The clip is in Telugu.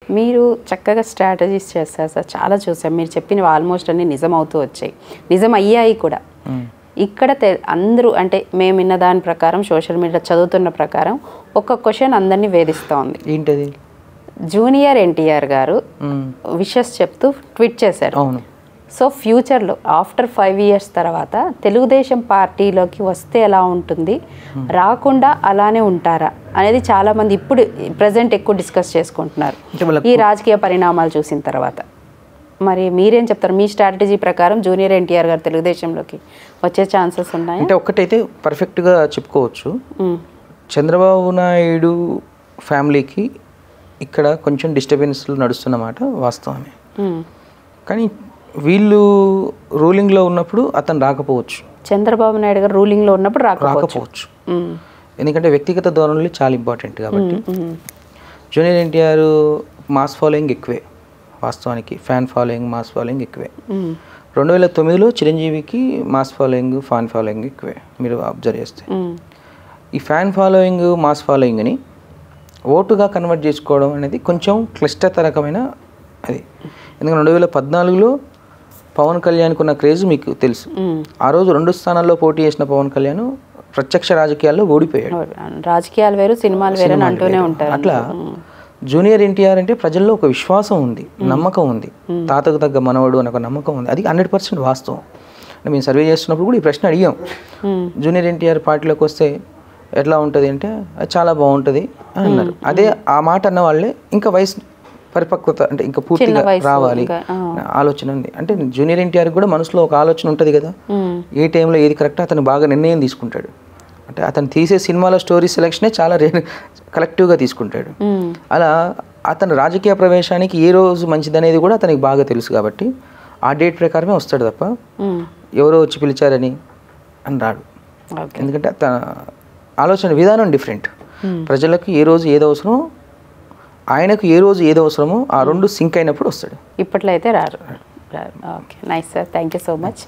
మీరు చక్కగా స్ట్రాటజీస్ చేస్తారు సార్ చాలా చూసాం మీరు చెప్పినవి ఆల్మోస్ట్ అన్ని నిజం అవుతూ వచ్చాయి నిజం అయ్యాయి కూడా ఇక్కడ తె- అందరూ అంటే మేము విన్న దాని ప్రకారం సోషల్ మీడియా చదువుతున్న ప్రకారం ఒక క్వశ్చన్ అందరినీ వేధిస్తూ ఉంది ఏంటది జూనియర్ ఎన్టీఆర్ గారు మ్మ్. విషెస్ చెప్తూ ట్వీట్ చేశారు అవును సో ఫ్యూచర్లో ఆఫ్టర్ ఫైవ్ ఇయర్స్ తర్వాత తెలుగుదేశం పార్టీలోకి వస్తే ఎలా ఉంటుంది రాకుండా అలానే ఉంటారా అనేది చాలామంది ఇప్పుడు ప్రజెంట్ ఎక్కువ డిస్కస్ చేసుకుంటున్నారు అంటే వాళ్ళకు ఈ రాజకీయ పరిణామాలు చూసిన తర్వాత మరి మీరేం చెప్తారు మీ స్ట్రాటజీ ప్రకారం జూనియర్ ఎన్టీఆర్ గారు తెలుగుదేశంలోకి వచ్చే ఛాన్సెస్ ఉన్నాయా అంటే ఒక్కటైతే పర్ఫెక్ట్గా చెప్పుకోవచ్చు మ్మ్. చంద్రబాబు నాయుడు ఫ్యామిలీకి ఇక్కడ కొంచెం డిస్టర్బెన్స్లు నడుస్తున్నమాట వాస్తవమే మ్మ్. కానీ వీళ్ళు రూలింగ్లో ఉన్నప్పుడు అతను రాకపోవచ్చు చంద్రబాబు నాయుడు గారు రూలింగ్లో ఉన్నప్పుడు రాకపోవచ్చు రాకపోవచ్చు మ్మ్. ఎందుకంటే వ్యక్తిగత ధోరణులు చాలా ఇంపార్టెంట్ కాబట్టి మ్మ్. జూనియర్ ఎన్టీఆర్ మాస్ ఫాలోయింగ్ ఎక్కువే వాస్తవానికి ఫ్యాన్ ఫాలోయింగ్ మాస్ ఫాలోయింగ్ ఎక్కువే మ్మ్. రెండు వేల తొమ్మిదిలో చిరంజీవికి మాస్ ఫాలోయింగ్ ఫ్యాన్ ఫాలోయింగ్ ఎక్కువే మీరు అబ్జర్వ్ చేస్తే మ్మ్. ఈ ఫ్యాన్ ఫాలోయింగ్ మాస్ ఫాలోయింగ్ని ఓటుగా కన్వర్ట్ చేసుకోవడం అనేది కొంచెం క్లిష్టతరకమైన అది ఎందుకంటే రెండు వేల పద్నాలుగులో పవన్ కళ్యాణ్కి ఉన్న క్రేజ్ మీకు తెలుసు మ్మ్. ఆ రోజు రెండు స్థానాల్లో పోటీ చేసిన పవన్ కళ్యాణ్ ప్రత్యక్ష రాజకీయాల్లో ఓడిపోయాడు రాజకీయాలు వేరు సినిమాలు వేరు అని అంటూనే ఉంటారు అట్లా జూనియర్ ఎన్టీఆర్ అంటే ప్రజల్లో ఒక విశ్వాసం ఉంది నమ్మకం ఉంది తాతకు తగ్గ మనవడు అని ఒక నమ్మకం ఉంది అది హండ్రెడ్ పర్సెంట్ వాస్తవం అంటే మేము సర్వే చేస్తున్నప్పుడు కూడా ఈ ప్రశ్న అడిగాం మ్మ్. జూనియర్ ఎన్టీఆర్ పార్టీలోకి వస్తే ఎట్లా ఉంటుంది అంటే "అది చాలా బాగుంటుంది అని అన్నారు అదే ఆ మాట అన్న వాళ్ళే ఇంకా వయసు పరిపక్వత అంటే ఇంకా పూర్తిగా వయసు రావాలి ఇంకా, ఆ. ఆలోచన ఉంది అంటే జూనియర్ ఎన్టీఆర్ కూడా మనసులో ఒక ఆలోచన ఉంటుంది కదా మ్మ్. ఏ టైంలో ఏది కరెక్ట్ అతను బాగా నిర్ణయం తీసుకుంటాడు అంటే అతను తీసే సినిమాలో స్టోరీ సెలెక్షనే చాలా రే కలెక్టివ్గా తీసుకుంటాడు మ్మ్. అలా అతను రాజకీయ ప్రవేశానికి ఏ రోజు మంచిదనేది కూడా అతనికి బాగా తెలుసు కాబట్టి ఆ డేట్ ప్రకారమే వస్తాడు తప్ప మ్మ్. ఎవరో వచ్చి పిలిచారని అని రాడు ఓకే ఎందుకంటే తన ఆలోచన విధానం డిఫరెంట్ Hmm. ప్రజలకు ఏ రోజు ఏది అవసరమో ఆయనకు ఏ రోజు ఏది అవసరమో ఆ రెండు సింక్ అయినప్పుడు వస్తాడు ఇప్పట్లో అయితే రారు రారు okay nice sir thank you so much